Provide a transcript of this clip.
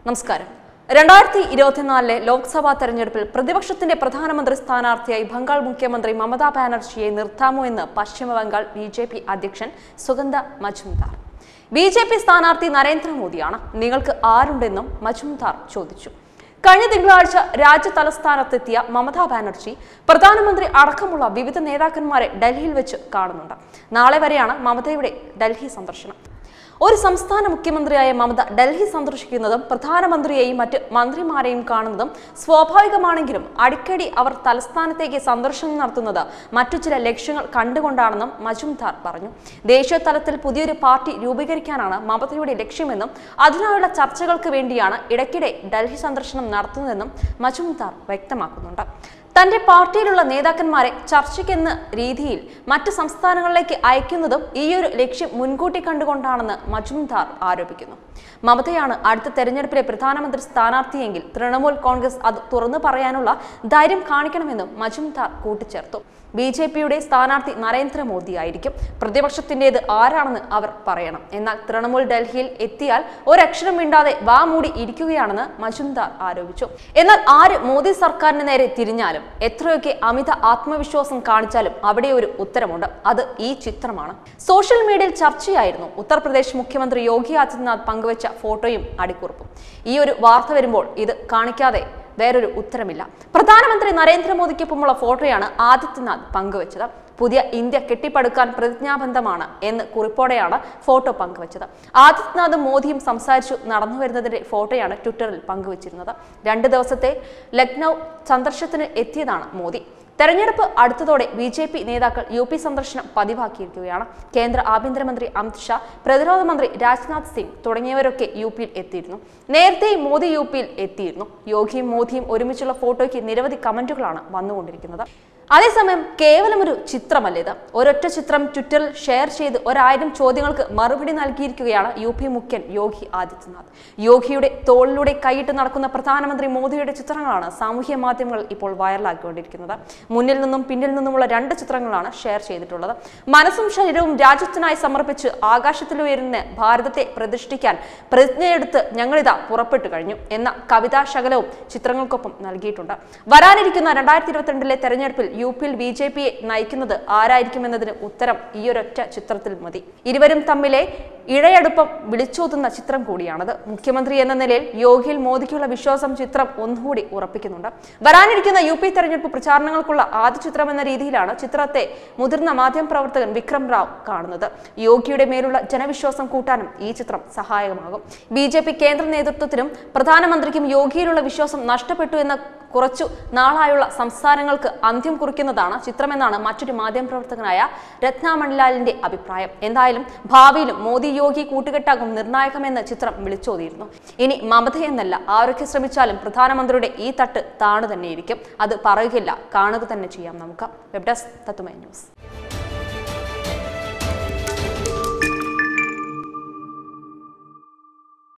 നമസ്കാരം രണ്ടായിരത്തി ഇരുപത്തിനാലിലെ ലോക്സഭാ തെരഞ്ഞെടുപ്പിൽ പ്രതിപക്ഷത്തിന്റെ പ്രധാനമന്ത്രി സ്ഥാനാർത്ഥിയായി ബംഗാൾ മുഖ്യമന്ത്രി മമതാ ബാനർജിയെ നിർത്താമോ എന്ന് പശ്ചിമ ബംഗാൾ ബി ജെ പി അധ്യക്ഷൻ സുഗന്ധ മജുംദാർ ബി ജെ പി സ്ഥാനാർത്ഥി നരേന്ദ്രമോദിയാണ് നിങ്ങൾക്ക് ആരുണ്ടെന്നും മജുംദാർ ചോദിച്ചു കഴിഞ്ഞ തിങ്കളാഴ്ച രാജ്യ തലസ്ഥാനത്തെത്തിയ മമതാ ബാനർജി പ്രധാനമന്ത്രി അടക്കമുള്ള വിവിധ നേതാക്കന്മാരെ ഡൽഹിയിൽ വെച്ച് കാണുന്നുണ്ട് നാളെ വരെയാണ് മമതയുടെ ഡൽഹി സന്ദർശനം ഒരു സംസ്ഥാന മുഖ്യമന്ത്രിയായ മമത ഡൽഹി സന്ദർശിക്കുന്നതും പ്രധാനമന്ത്രിയെയും മറ്റ് മന്ത്രിമാരെയും കാണുന്നതും സ്വാഭാവികമാണെങ്കിലും അടിക്കടി അവർ തലസ്ഥാനത്തേക്ക് സന്ദർശനം നടത്തുന്നത് മറ്റു ചില ലക്ഷ്യങ്ങൾ കണ്ടുകൊണ്ടാണെന്നും മജുംദാർ പറഞ്ഞു ദേശീയ തലത്തിൽ പുതിയൊരു പാർട്ടി രൂപീകരിക്കാനാണ് മമതയുടെ ലക്ഷ്യമെന്നും അതിനായുള്ള ചർച്ചകൾക്ക് വേണ്ടിയാണ് ഇടയ്ക്കിടെ ഡൽഹി സന്ദർശനം നടത്തുന്നതെന്നും മജുംദാർ വ്യക്തമാക്കുന്നുണ്ട് തന്റെ പാർട്ടിയിലുള്ള നേതാക്കന്മാരെ ചർച്ചയ്ക്കെന്ന രീതിയിൽ മറ്റ് സംസ്ഥാനങ്ങളിലേക്ക് അയക്കുന്നതും ഈയൊരു ലക്ഷ്യം മുൻകൂട്ടി കണ്ടുകൊണ്ടാണെന്ന് മജുംദാർ ആരോപിക്കുന്നു മമതയാണ് അടുത്ത തെരഞ്ഞെടുപ്പിലെ പ്രധാനമന്ത്രി സ്ഥാനാർത്ഥിയെങ്കിൽ തൃണമൂൽ കോൺഗ്രസ് അത് തുറന്നു പറയാനുള്ള ധൈര്യം കാണിക്കണമെന്നും മജുംദാർ കൂട്ടിച്ചേർത്തു ബി ജെ പിയുടെ സ്ഥാനാർത്ഥി നരേന്ദ്രമോദിയായിരിക്കും പ്രതിപക്ഷത്തിൻ്റെത് ആരാണെന്ന് അവർ പറയണം എന്നാൽ തൃണമൂൽ ഡൽഹിയിൽ എത്തിയാൽ ഒരക്ഷരം മിണ്ടാതെ വാ മൂടി ഇരിക്കുകയാണെന്ന് മജുംദാർ ആരോപിച്ചു എന്നാൽ ആര് മോദി സർക്കാരിന് നേരെ തിരിഞ്ഞാലും എത്രയൊക്കെ അമിത ആത്മവിശ്വാസം കാണിച്ചാലും അവിടെ ഒരു ഉത്തരമുണ്ട് അത് ഈ ചിത്രമാണ് സോഷ്യൽ മീഡിയയിൽ ചർച്ചയായിരുന്നു ഉത്തർപ്രദേശ് മുഖ്യമന്ത്രി യോഗി ആദിത്യനാഥ് പങ്കുവച്ച ഫോട്ടോയും അടിക്കുറിപ്പും ഈ ഒരു വാർത്ത വരുമ്പോൾ ഇത് കാണിക്കാതെ വേറൊരു ഉത്തരമില്ല പ്രധാനമന്ത്രി നരേന്ദ്രമോദിക്കൊപ്പമുള്ള ഫോട്ടോയാണ് ആദിത്യനാഥ് പങ്കുവച്ചത് പുതിയ ഇന്ത്യ കെട്ടിപ്പടുക്കാൻ പ്രതിജ്ഞാബന്ധമാണ് എന്ന് കുറിപ്പോടെയാണ് ഫോട്ടോ പങ്കുവച്ചത് ആദിത്യനാഥും മോദിയും സംസാരിച്ചു നടന്നു വരുന്നതിന്റെ ഫോട്ടോയാണ് ട്വിറ്ററിൽ പങ്കുവച്ചിരുന്നത് രണ്ട് ദിവസത്തെ ലക്നൗ സന്ദർശനത്തിന് എത്തിയതാണ് മോദി തെരഞ്ഞെടുപ്പ് അടുത്തതോടെ ബി ജെ പി നേതാക്കൾ യു പി സന്ദർശനം പതിവാക്കിയിരിക്കുകയാണ് കേന്ദ്ര ആഭ്യന്തരമന്ത്രി അമിത്ഷാ പ്രതിരോധ മന്ത്രി രാജ്നാഥ് സിംഗ് തുടങ്ങിയവരൊക്കെ യു പിയിൽ എത്തിയിരുന്നു നേരത്തെ മോദി യു പിയിൽ എത്തിയിരുന്നു യോഗിയും മോദിയും ഒരുമിച്ചുള്ള ഫോട്ടോയ്ക്ക് നിരവധി കമന്റുകളാണ് വന്നുകൊണ്ടിരിക്കുന്നത് അതേസമയം കേവലം ഒരു ചിത്രമല്ല ഇത് ഒരൊറ്റ ചിത്രം ട്വിറ്ററിൽ ഷെയർ ചെയ്ത് ഒരായിരം ചോദ്യങ്ങൾക്ക് മറുപടി നൽകിയിരിക്കുകയാണ് യു പി മുഖ്യൻ യോഗി ആദിത്യനാഥ് യോഗിയുടെ തോളിലൂടെ കൈയിട്ട് നടക്കുന്ന പ്രധാനമന്ത്രി മോദിയുടെ ചിത്രങ്ങളാണ് സാമൂഹ്യ മാധ്യമങ്ങളിൽ ഇപ്പോൾ വൈറലാക്കിക്കൊണ്ടിരിക്കുന്നത് മുന്നിൽ നിന്നും പിന്നിൽ നിന്നുമുള്ള രണ്ട് ചിത്രങ്ങളാണ് ഷെയർ ചെയ്തിട്ടുള്ളത് മനസ്സും ശരീരവും രാജ്യത്തിനായി സമർപ്പിച്ച് ആകാശത്തിലുയരുന്ന ഭാരതത്തെ പ്രതിഷ്ഠിക്കാൻ പ്രതിജ്ഞയെടുത്ത് ഞങ്ങളിതാ പുറപ്പെട്ടു കഴിഞ്ഞു എന്ന കവിതാ ശകലവും ചിത്രങ്ങൾക്കൊപ്പം നൽകിയിട്ടുണ്ട് വരാനിരിക്കുന്ന രണ്ടായിരത്തി ഇരുപത്തിരണ്ടിലെ തെരഞ്ഞെടുപ്പിൽ യു പിയിൽ ബി ജെ പിയെ നയിക്കുന്നത് ആരായിരിക്കുമെന്നതിന് ഉത്തരം ഈയൊരൊറ്റ ചിത്രത്തിൽ മതി ഇരുവരും തമ്മിലെ ഇഴയടുപ്പം വിളിച്ചോതുന്ന ചിത്രം കൂടിയാണത് മുഖ്യമന്ത്രി എന്ന നിലയിൽ യോഗിയിൽ മോദിക്കുള്ള വിശ്വാസം ചിത്രം ഒന്നുകൂടി ഉറപ്പിക്കുന്നുണ്ട് വരാനിരിക്കുന്ന യു പി തെരഞ്ഞെടുപ്പ് പ്രചാരണങ്ങൾക്കുള്ള ആദ്യ ചിത്രം എന്ന രീതിയിലാണ് ചിത്രത്തെ മുതിർന്ന മാധ്യമപ്രവർത്തകൻ വിക്രം റാവ് കാണുന്നത് യോഗിയുടെ മേലുള്ള ജനവിശ്വാസം കൂട്ടാനും ഈ ചിത്രം സഹായകമാകും ബി ജെ പി കേന്ദ്ര നേതൃത്വത്തിനും പ്രധാനമന്ത്രിക്കും യോഗിയിലുള്ള വിശ്വാസം നഷ്ടപ്പെട്ടു എന്ന കുറച്ചു നാളായുള്ള സംസാരങ്ങൾക്ക് അന്ത്യം കുറിക്കുന്നതാണ് ചിത്രമെന്നാണ് മറ്റൊരു മാധ്യമപ്രവർത്തകനായ രത്ന മണിലാലിന്റെ അഭിപ്രായം എന്തായാലും ഭാവിയിലും മോദി യോഗി കൂട്ടുകെട്ടാകും നിർണായകമെന്ന് ചിത്രം വിളിച്ചോതിയിരുന്നു ഇനി മമതയെന്നല്ല ആരൊക്കെ ശ്രമിച്ചാലും പ്രധാനമന്ത്രിയുടെ ഈ തട്ട് താണു തന്നെയിരിക്കും അത് പറയുകയില്ല കാണുക തന്നെ ചെയ്യാം നമുക്ക് വെബ് ഡെസ്ക് തത്തുമൈ ന്യൂസ്